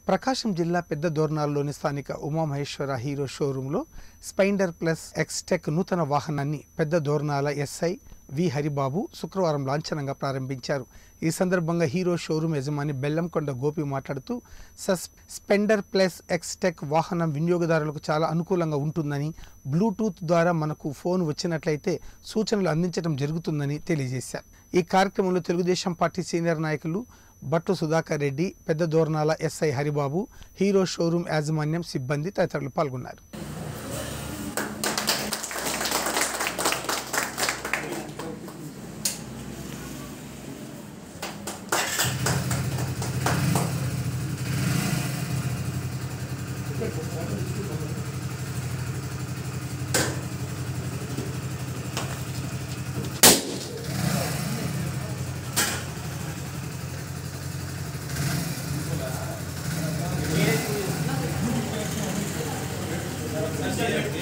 ప్రకాశం జిల్లా పెద్ద దోర్నాల్లోని స్థానిక ఉమామహేశ్వర హీరో షోరూంలో స్పైండర్ ప్లస్ ఎక్స్టెక్ నూతన వాహనాన్ని పెద్ద దోర్నాల ఎస్ఐ వి హరిబాబు శుక్రవారం లాంఛనంగా ప్రారంభించారు ఈ సందర్భంగా హీరో షోరూం యజమాని బెల్లంకొండ గోపి మాట్లాడుతూ సస్ స్పెండర్ ప్లస్ ఎక్స్టెక్ వాహనం వినియోగదారులకు చాలా అనుకూలంగా ఉంటుందని బ్లూటూత్ ద్వారా మనకు ఫోన్ వచ్చినట్లయితే సూచనలు అందించడం జరుగుతుందని తెలియజేశారు ఈ కార్యక్రమంలో తెలుగుదేశం పార్టీ సీనియర్ నాయకులు భట్టు సుధాకర్ రెడ్డి పెద్ద Dornala SI Haribabu Hero showroom యాజమాన్యం సిబ్బంది తదితరులు పాల్గొన్నారు Thank